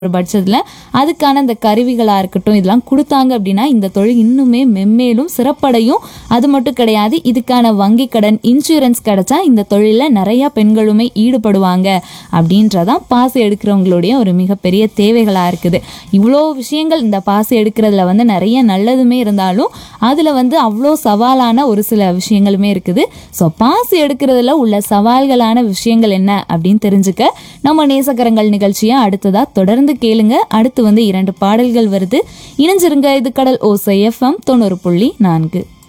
ஒரு பட்சத்தில் அதுக்கான இந்த கருவிகளாக இருக்கட்டும் இதெல்லாம் கொடுத்தாங்க அப்படின்னா இந்த தொழில் இன்னுமே மென்மேலும் சிறப்படையும் அது மட்டும் கிடையாது இதுக்கான வங்கி கடன் இன்சூரன்ஸ் கிடைச்சா இந்த தொழிலில் நிறையா பெண்களுமே ஈடுபடுவாங்க அப்படின்றதான் பாசு எடுக்கிறவங்களுடைய ஒரு மிகப்பெரிய தேவைகளாக இருக்குது இவ்வளோ விஷயங்கள் இந்த பாசு எடுக்கிறதுல வந்து நிறைய நல்லதுமே இருந்தாலும் அதில் வந்து அவ்வளோ சவாலான ஒரு சில விஷயங்களுமே இருக்குது ஸோ பாசு எடுக்கிறதுல உள்ள சவால்களான விஷயங்கள் என்ன அப்படின்னு தெரிஞ்சுக்க நம்ம நேசக்கரங்கள் நிகழ்ச்சியை அடுத்ததா தொடர்ந்து கேளுங்க அடுத்து வந்து இரண்டு பாடல்கள் வருது இணைஞ்சிருங்க இது கடல் ஓசை எஃப்எம் தொண்ணூறு புள்ளி நான்கு